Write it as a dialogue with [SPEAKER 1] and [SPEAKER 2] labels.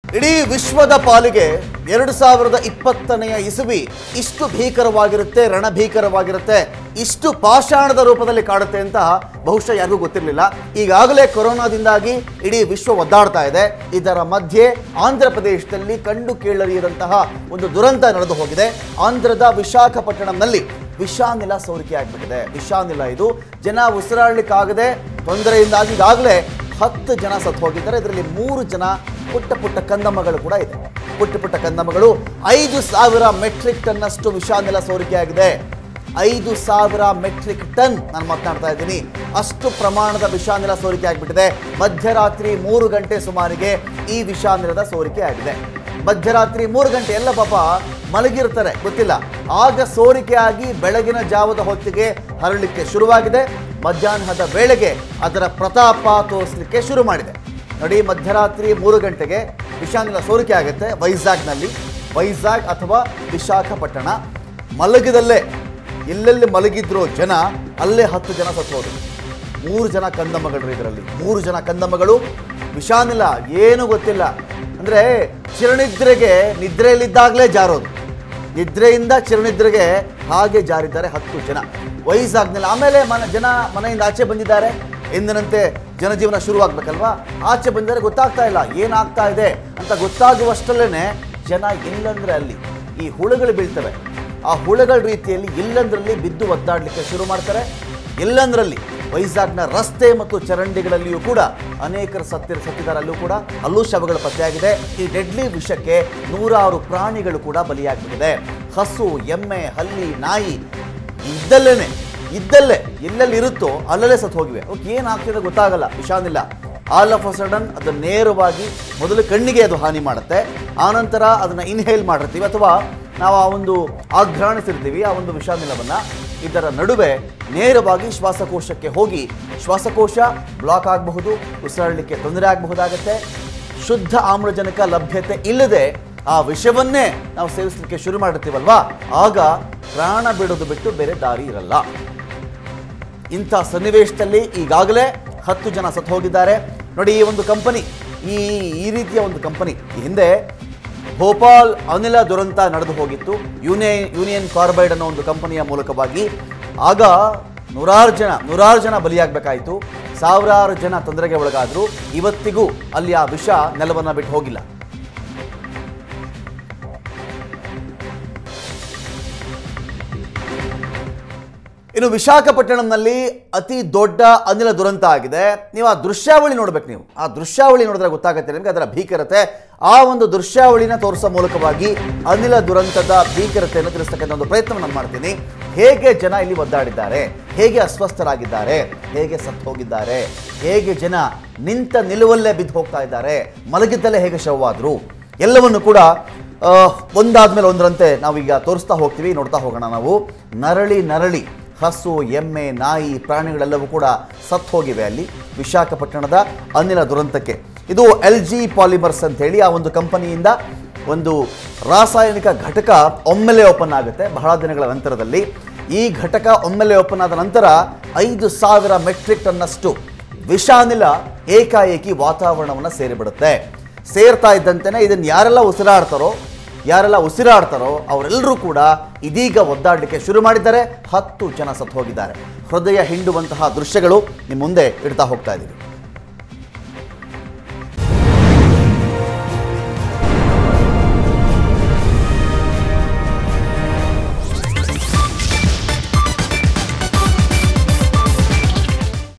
[SPEAKER 1] ಇಡೀ ವಿಶ್ವದ ಪಾಲಿಗೆ ಎರಡು ಸಾವಿರದ ಇಪ್ಪತ್ತನೆಯ ಇಸುವಿ ಇಷ್ಟು ಭೀಕರವಾಗಿರುತ್ತೆ ರಣಭೀಕರವಾಗಿರುತ್ತೆ ಇಷ್ಟು ಪಾಷಾಣದ ರೂಪದಲ್ಲಿ ಕಾಡುತ್ತೆ ಅಂತ ಬಹುಶಃ ಯಾರಿಗೂ ಗೊತ್ತಿರಲಿಲ್ಲ ಈಗಾಗಲೇ ಕೊರೋನಾದಿಂದಾಗಿ ಇಡೀ ವಿಶ್ವ ಒದ್ದಾಡ್ತಾ ಇದೆ ಇದರ ಮಧ್ಯೆ ಆಂಧ್ರ ಪ್ರದೇಶದಲ್ಲಿ ಕಂಡು ಕೇಳರಿಯದಂತಹ ಒಂದು ದುರಂತ ನಡೆದು ಹೋಗಿದೆ ಆಂಧ್ರದ ವಿಶಾಖಪಟ್ಟಣಂನಲ್ಲಿ ವಿಷಾನಿಲ ಸೋರಿಕೆ ಆಗಿಬಿಟ್ಟಿದೆ ವಿಷಾನಿಲ ಇದು ಜನ ಉಸಿರಾಡಲಿಕ್ಕಾಗದೆ ತೊಂದರೆಯಿಂದಾಗಿ ಈಗಾಗಲೇ ಹತ್ತು ಜನ ಸತ್ತು ಹೋಗಿದ್ದಾರೆ ಇದರಲ್ಲಿ ಮೂರು ಜನ ಪುಟ್ಟ ಪುಟ್ಟ ಕಂದಮ್ಮಗಳು ಕೂಡ ಇದೆ ಪುಟ್ಟ ಪುಟ್ಟ ಕಂದಮ್ಮಗಳು ಐದು ಸಾವಿರ ಮೆಟ್ರಿಕ್ ಟನ್ನಷ್ಟು ವಿಷಾನಿಲ ಸೋರಿಕೆಯಾಗಿದೆ ಐದು ಸಾವಿರ ಮೆಟ್ರಿಕ್ ಟನ್ ನಾನು ಮಾತನಾಡ್ತಾ ಇದ್ದೀನಿ ಅಷ್ಟು ಪ್ರಮಾಣದ ವಿಷಾನಿಲ ಸೋರಿಕೆ ಆಗಿಬಿಟ್ಟಿದೆ ಮಧ್ಯರಾತ್ರಿ ಮೂರು ಗಂಟೆ ಸುಮಾರಿಗೆ ಈ ವಿಷಾನಿಲದ ಸೋರಿಕೆ ಆಗಿದೆ ಮಧ್ಯರಾತ್ರಿ ಮೂರು ಗಂಟೆ ಎಲ್ಲ ಪಾಪ ಮಲಗಿರ್ತಾರೆ ಗೊತ್ತಿಲ್ಲ ಆಗ ಸೋರಿಕೆಯಾಗಿ ಬೆಳಗಿನ ಜಾವದ ಹೊತ್ತಿಗೆ ಹರಳಲಿಕ್ಕೆ ಶುರುವಾಗಿದೆ ಮಧ್ಯಾಹ್ನದ ವೇಳೆಗೆ ಅದರ ಪ್ರತಾಪ ತೋರಿಸಲಿಕ್ಕೆ ಶುರು ಮಾಡಿದೆ ನೋಡಿ ಮಧ್ಯರಾತ್ರಿ ಮೂರು ಗಂಟೆಗೆ ವಿಷಾನಿಲ ಸೋರಿಕೆ ಆಗುತ್ತೆ ವೈಜಾಗ್ನಲ್ಲಿ ವೈಜಾಗ್ ಅಥವಾ ವಿಶಾಖಪಟ್ಟಣ ಮಲಗಿದಲ್ಲೇ ಎಲ್ಲೆಲ್ಲಿ ಮಲಗಿದ್ರೋ ಜನ ಅಲ್ಲೇ ಹತ್ತು ಜನ ಸತ್ತೋದು ಮೂರು ಜನ ಕಂದಮ್ಮಗಳು ಇದರಲ್ಲಿ ಮೂರು ಜನ ಕಂದಮ್ಮಗಳು ವಿಷಾನಿಲ ಏನು ಗೊತ್ತಿಲ್ಲ ಅಂದರೆ ಚಿರನಿದ್ರೆಗೆ ನಿದ್ರೆಯಲ್ಲಿದ್ದಾಗಲೇ ಜಾರೋದು ನಿದ್ರೆಯಿಂದ ಚಿರನಿದ್ರೆಗೆ ಹಾಗೆ ಜಾರಿದ್ದಾರೆ ಹತ್ತು ಜನ ವಯಸ್ಸಾಗ್ನಲ್ಲಿ ಆಮೇಲೆ ಮನ ಜನ ಮನೆಯಿಂದ ಆಚೆ ಬಂದಿದ್ದಾರೆ ಎಂದಿನಂತೆ ಜನಜೀವನ ಶುರುವಾಗಬೇಕಲ್ವಾ ಆಚೆ ಬಂದರೆ ಗೊತ್ತಾಗ್ತಾ ಇಲ್ಲ ಏನಾಗ್ತಾ ಇದೆ ಅಂತ ಗೊತ್ತಾಗುವಷ್ಟರಲ್ಲೇ ಜನ ಎಲ್ಲಂದ್ರೆ ಅಲ್ಲಿ ಈ ಹುಳುಗಳು ಬೀಳ್ತವೆ ಆ ಹುಳುಗಳ ರೀತಿಯಲ್ಲಿ ಎಲ್ಲಂದ್ರಲ್ಲಿ ಬಿದ್ದು ಒದ್ದಾಡಲಿಕ್ಕೆ ಶುರು ಮಾಡ್ತಾರೆ ಎಲ್ಲಂದ್ರಲ್ಲಿ ವೈಜಾಗ್ನ ರಸ್ತೆ ಮತ್ತು ಚರಂಡಿಗಳಲ್ಲಿಯೂ ಕೂಡ ಅನೇಕರು ಸತ್ತಿರ ಸತ್ತಿದ್ದಾರೆ ಅಲ್ಲೂ ಕೂಡ ಅಲ್ಲೂ ಶವಗಳು ಪತ್ತೆಯಾಗಿದೆ ಈ ಡೆಡ್ಲಿ ವಿಷಕ್ಕೆ ನೂರಾರು ಪ್ರಾಣಿಗಳು ಕೂಡ ಬಲಿಯಾಗ್ಬಿಟ್ಟಿದೆ ಹಸು ಎಮ್ಮೆ ಹಲ್ಲಿ ನಾಯಿ ಇದ್ದಲ್ಲೇನೆ ಇದ್ದಲ್ಲೇ ಎಲ್ಲೆಲ್ಲಿ ಇರುತ್ತೋ ಅಲ್ಲಲ್ಲೇ ಸತ್ತು ಹೋಗಿವೆ ಅವಕ್ಕೆ ಏನಾಗ್ತಿದೆ ಗೊತ್ತಾಗಲ್ಲ ವಿಷಾನಿಲ್ಲ ಆಲ್ ಆಫ್ ಅ ಸಡನ್ ಅದು ನೇರವಾಗಿ ಮೊದಲು ಕಣ್ಣಿಗೆ ಅದು ಹಾನಿ ಮಾಡುತ್ತೆ ಆನಂತರ ಅದನ್ನು ಇನ್ಹೇಲ್ ಮಾಡಿರ್ತೀವಿ ಅಥವಾ ನಾವು ಆ ಒಂದು ಆಘ್ರಾಣಿಸಿರ್ತೀವಿ ಆ ಒಂದು ವಿಷಾನಿಲವನ್ನು ಇದರ ನಡುವೆ ನೇರವಾಗಿ ಶ್ವಾಸಕೋಶಕ್ಕೆ ಹೋಗಿ ಶ್ವಾಸಕೋಶ ಬ್ಲಾಕ್ ಆಗಬಹುದು ಉಸಿರಾಡಲಿಕ್ಕೆ ತೊಂದರೆ ಆಗಬಹುದಾಗತ್ತೆ ಶುದ್ಧ ಆಮ್ಲಜನಕ ಲಭ್ಯತೆ ಇಲ್ಲದೆ ಆ ವಿಷವನ್ನೇ ನಾವು ಸೇವಿಸಲಿಕ್ಕೆ ಶುರು ಮಾಡಿರ್ತೀವಲ್ವಾ ಆಗ ಪ್ರಾಣ ಬಿಡೋದು ಬಿಟ್ಟು ಬೇರೆ ದಾರಿ ಇರಲ್ಲ ಇಂಥ ಸನ್ನಿವೇಶದಲ್ಲಿ ಈಗಾಗಲೇ ಹತ್ತು ಜನ ಸತ್ತು ಹೋಗಿದ್ದಾರೆ ನೋಡಿ ಈ ಒಂದು ಕಂಪನಿ ಈ ಈ ರೀತಿಯ ಒಂದು ಕಂಪನಿ ಈ ಹಿಂದೆ ಭೋಪಾಲ್ ಅನಿಲ ದುರಂತ ನಡೆದು ಹೋಗಿತ್ತು ಯೂನಿಯನ್ ಯೂನಿಯನ್ ಕಾರ್ಬೈಡ್ ಅನ್ನೋ ಒಂದು ಕಂಪನಿಯ ಮೂಲಕವಾಗಿ ಆಗ ನೂರಾರು ಜನ ನೂರಾರು ಜನ ಬಲಿಯಾಗಬೇಕಾಯಿತು ಸಾವಿರಾರು ಜನ ತೊಂದರೆಗೆ ಒಳಗಾದರು ಇವತ್ತಿಗೂ ಅಲ್ಲಿ ಆ ವಿಷ ನೆಲವನ್ನು ಬಿಟ್ಟು ಹೋಗಿಲ್ಲ ಇನ್ನು ವಿಶಾಖಪಟ್ಟಣಂನಲ್ಲಿ ಅತಿ ದೊಡ್ಡ ಅನಿಲ ದುರಂತ ಆಗಿದೆ ನೀವು ಆ ದೃಶ್ಯಾವಳಿ ನೋಡ್ಬೇಕು ನೀವು ಆ ದೃಶ್ಯಾವಳಿ ನೋಡಿದ್ರೆ ಗೊತ್ತಾಗುತ್ತೆ ನಿಮಗೆ ಅದರ ಭೀಕರತೆ ಆ ಒಂದು ದೃಶ್ಯಾವಳಿನ ತೋರಿಸೋ ಮೂಲಕವಾಗಿ ಅನಿಲ ದುರಂತದ ಭೀಕರತೆಯನ್ನು ತಿಳಿಸ್ತಕ್ಕಂಥ ಒಂದು ಪ್ರಯತ್ನವನ್ನು ಮಾಡ್ತೀನಿ ಹೇಗೆ ಜನ ಇಲ್ಲಿ ಒದ್ದಾಡಿದ್ದಾರೆ ಹೇಗೆ ಅಸ್ವಸ್ಥರಾಗಿದ್ದಾರೆ ಹೇಗೆ ಸತ್ತು ಹೋಗಿದ್ದಾರೆ ಹೇಗೆ ಜನ ನಿಂತ ನಿಲುವಲ್ಲೇ ಬಿದ್ದು ಹೋಗ್ತಾ ಇದ್ದಾರೆ ಮಲಗಿದ್ದಲ್ಲೇ ಹೇಗೆ ಶವವಾದರು ಎಲ್ಲವನ್ನು ಕೂಡ ಆ, ಒಂದಾದ್ಮೇಲೆ ಒಂದರಂತೆ ನಾವೀಗ ತೋರಿಸ್ತಾ ಹೋಗ್ತೀವಿ ನೋಡ್ತಾ ಹೋಗೋಣ ನಾವು ನರಳಿ ನರಳಿ ಹಸು ಎಮ್ಮೆ ನಾಯಿ ಪ್ರಾಣಿಗಳೆಲ್ಲವೂ ಕೂಡ ಸತ್ತು ಹೋಗಿವೆ ಅಲ್ಲಿ ವಿಶಾಖಪಟ್ಟಣದ ಅನಿಲ ದುರಂತಕ್ಕೆ ಇದು ಎಲ್ ಜಿ ಪಾಲಿಮರ್ಸ್ ಅಂತ ಹೇಳಿ ಆ ಒಂದು ಕಂಪನಿಯಿಂದ ಒಂದು ರಾಸಾಯನಿಕ ಘಟಕ ಒಮ್ಮೆಲೆ ಓಪನ್ ಆಗುತ್ತೆ ಬಹಳ ದಿನಗಳ ನಂತರದಲ್ಲಿ ಈ ಘಟಕ ಒಮ್ಮೆಲೆ ಓಪನ್ ಆದ ನಂತರ ಐದು ಸಾವಿರ ಮೆಟ್ರಿಕ್ ಟನ್ನಷ್ಟು ವಿಷಾನಿಲ ಏಕಾಏಕಿ ವಾತಾವರಣವನ್ನು ಸೇರಿಬಿಡುತ್ತೆ ಸೇರ್ತಾ ಇದ್ದಂತೆಯೇ ಇದನ್ನು ಯಾರೆಲ್ಲ ಉಸಿರಾಡ್ತಾರೋ ಯಾರೆಲ್ಲ ಉಸಿರಾಡ್ತಾರೋ ಅವರೆಲ್ಲರೂ ಕೂಡ ಇದೀಗ ಒದ್ದಾಡಲಿಕ್ಕೆ ಶುರು ಮಾಡಿದ್ದಾರೆ ಹತ್ತು ಜನ ಸತ್ತು ಹೋಗಿದ್ದಾರೆ ಹೃದಯ ಹಿಂಡುವಂತಹ ದೃಶ್ಯಗಳು ನಿಮ್ಮ ಮುಂದೆ ಇಡ್ತಾ ಹೋಗ್ತಾ ಇದ್ದೀವಿ